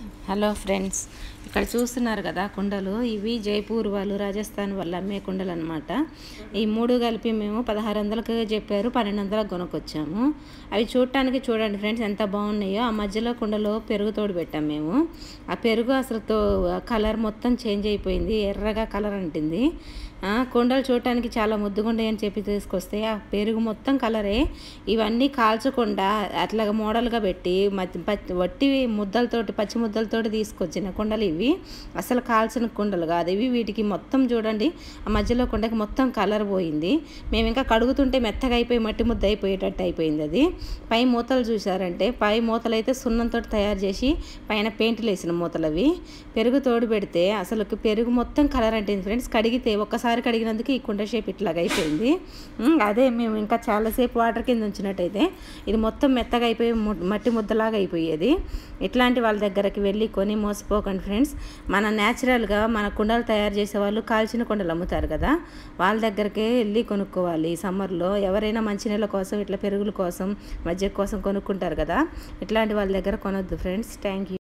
hello friends ఇక్కడ చూస్తున్నారు కదా కుండలు ఇవి జైపూర్ వాళ్ళు రాజస్థాన్ వాళ్ళు అమ్మే కుండలు అనమాట ఈ మూడు కలిపి మేము పదహారు వందలకు చెప్పారు పన్నెండు వందలకు కొనుక్కొచ్చాము అవి చూడటానికి చూడండి ఫ్రెండ్స్ ఎంత బాగున్నాయో ఆ మధ్యలో కుండలో పెరుగు తోడు పెట్టాం మేము ఆ పెరుగు అసలు తో కలర్ మొత్తం చేంజ్ అయిపోయింది ఎర్రగా కలర్ అంటుంది ఆ, కుండలు చూడటానికి చాలా ముద్దుగుండాయి అని చెప్పి తీసుకొస్తే ఆ పెరుగు మొత్తం కలరే ఇవన్నీ కాల్చకుండా అట్లాగా మోడల్గా పెట్టి మధ్య పచ్చి వట్టి ముద్దలతోటి పచ్చి ముద్దలతోటి తీసుకొచ్చిన కుండలు ఇవి అసలు కాల్చిన కుండలు కాదు ఇవి వీటికి మొత్తం చూడండి ఆ మధ్యలో కుండకి మొత్తం కలర్ పోయింది మేము ఇంకా కడుగుతుంటే మెత్తగా అయిపోయి మట్టి ముద్ద అయిపోయేటట్టు అయిపోయింది అది పై మూతలు చూసారంటే పై మూతలు అయితే సున్నంతో తయారు చేసి పైన పెయింట్లు వేసిన మూతలు అవి పెరుగు తోడు పెడితే అసలు పెరుగు మొత్తం కలర్ అంటుంది ఫ్రెండ్స్ కడిగితే ఒక్కసారి కడిగినందుకు ఈ కుండ షేప్ ఇట్లాగ అయిపోయింది ఉమ్, అదే మేము ఇంకా చాలాసేపు వాటర్ కింద ఉంచినట్టయితే ఇది మొత్తం మెత్తగా అయిపోయి ము- మట్టి ముద్దలాగా అయిపోయేది ఇట్లాంటి వాళ్ళ దగ్గరికి వెళ్ళి కొని మోసపోకండి ఫ్రెండ్స్ మన న్యాచురల్గా మన కుండలు తయారు చేసే వాళ్ళు కాల్చిన కుండలు అమ్ముతారు కదా వాళ్ళ దగ్గరికే వెళ్ళి కొనుక్కోవాలి ఈ సమ్మర్లో ఎవరైనా మంచినీళ్ళ కోసం ఇట్లా పెరుగుల కోసం మజ్జిగ కోసం కొనుక్కుంటారు కదా ఇట్లాంటి వాళ్ళ దగ్గర కొనొద్దు ఫ్రెండ్స్ థ్యాంక్ యూ